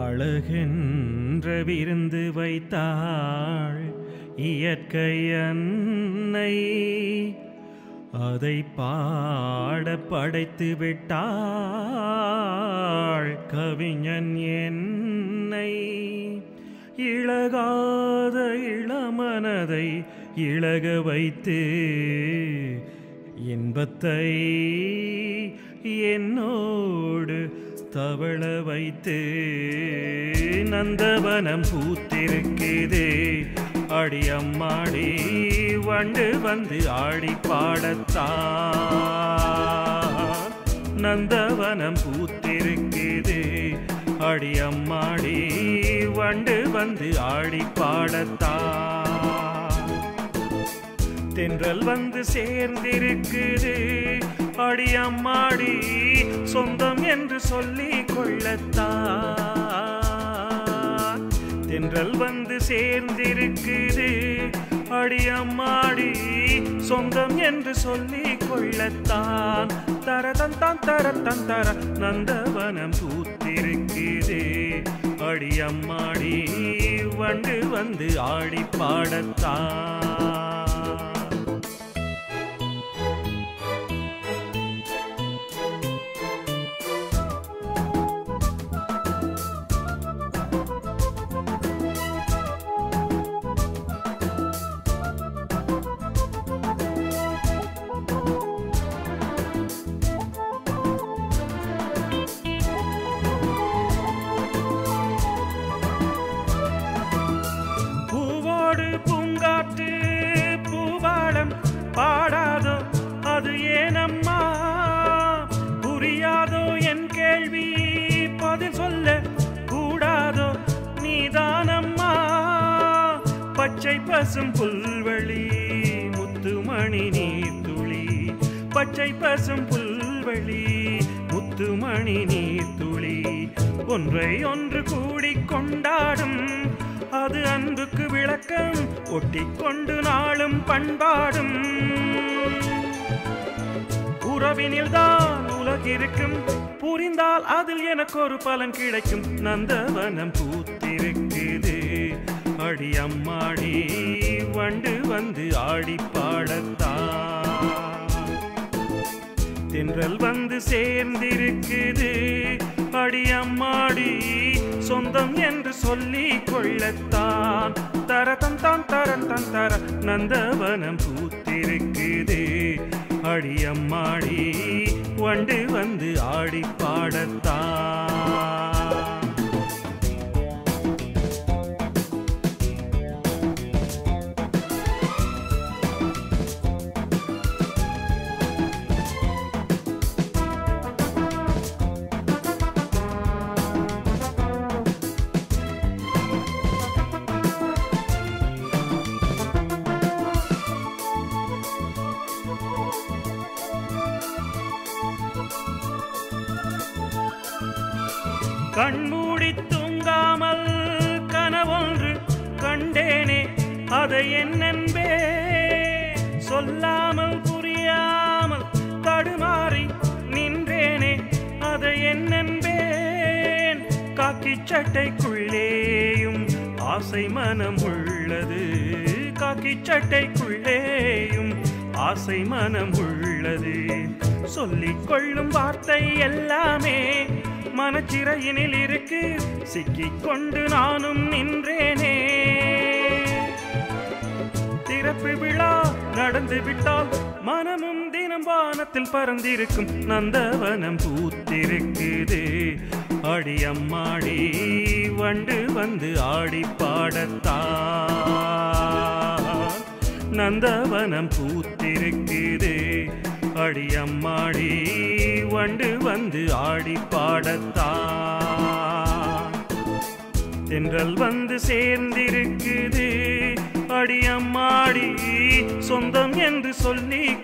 அழகென்ற விருந்து வைத்தாள் இயற்கை அன்னை அதை பாட படைத்து விட்டாள் கவிஞன் என்னை இழகாத இளமனதை இழக வைத்து இன்பத்தை என்னோடு தவள வைத்து நந்தவனம் பூத்திருக்குது அடி அம்மாடி வண்டு வந்து ஆடி பாடத்தான் நந்தவனம் பூத்திருக்குது அடி அம்மாடி வண்டு வந்து ஆடி பாடத்தான் தென்றல் வந்து சேர்ந்திருக்குது அடி அம்மாடி சொந்தம் என்று சொல்லிக் கொள்ளத்தான் தென்றல் வந்து சேர்ந்திருக்குது அடி அம்மாடி சொந்தம் என்று சொல்லிக் கொள்ளத்தான் தரதன் தான் தரத்தன் தர நந்தவனம் பூத்திருக்குது அடி அம்மாடி வண்டு வந்து ஆடி பாடத்தான் பூவோடு பூங்காற்று பூவாளம் பாடாதோ அது ஏனம்மா புரியாதோ என் கேள்வி பதில் சொல்ல கூடாதோ நீதானம்மா பச்சை பசும் புல்வெளி முத்துமணி நீர் துளி பச்சை பசும் புல்வெளி முத்துமணி நீர் துளி ஒன்றை ஒன்று கூடிக் கொண்டாடும் அது அன்புக்கு விளக்கம் ஒட்டிக்கொண்டு நாளும் பண்பாடும் உறவினில் தான் உலகிருக்கும் புரிந்தால் அதில் எனக்கு ஒரு பலன் கிடைக்கும் நந்தவனம் பூத்திருக்குது அடி அம்மாடி வண்டு வந்து ஆடி பாடத்தான் தென்றல் வந்து சேர்ந்திருக்குது அடி அம்மாடி சொந்தம் என்று சொல்லிக் கொள்ளத்தான் தரதம் தான் தரன் தன் தர நந்தவனம் பூத்திருக்குது அடி அம்மாடி வண்டு வந்து ஆடி பாடத்தான் கண்மூடி தூங்காமல் கனவொன்று கண்டேனே அதை என்னென்பே சொல்லாமல் புரியாமல் தடுமாறி நின்றேனே அதை என்னென்பேன் காக்கி சட்டைக்குள்ளேயும் ஆசை மனம் உள்ளது காக்கி சட்டைக்குள்ளேயும் ஆசை மனம் உள்ளது சொல்லிக் கொள்ளும் வார்த்தை எல்லாமே மனச்சிறையினில் இருக்கு சிக்கிக் கொண்டு நானும் நின்றேனே திறப்பு விழா நடந்து விட்டால் மனமும் தினம் வானத்தில் பறந்திருக்கும் நந்தவனம் பூத்திருக்குது அடி அம்மாடி வண்டு வந்து ஆடி பாடத்தான் நந்தவனம் பூத்திருக்குது அடி அம்மாடி வண்டு வந்து ஆடி பாடத்தான் தென்றல் வந்து சேர்ந்திருக்குது அடி அம்மாடி சொந்தம் என்று சொல்லிக்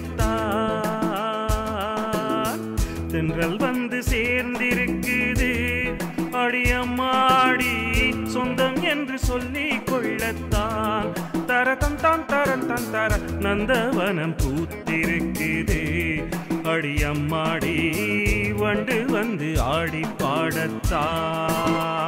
கொள்ளத்தான் தென்றல் வந்து சேர்ந்திருக்குது அடி அம்மாடி சொந்தம் என்று சொல்லிக் கொள்ளத்தான் தரதம் தான் தரன் தான் தர நந்தவனம் பூத்திருக்குது அடி அம்மாடி வண்டு வந்து ஆடி பாடத்தான்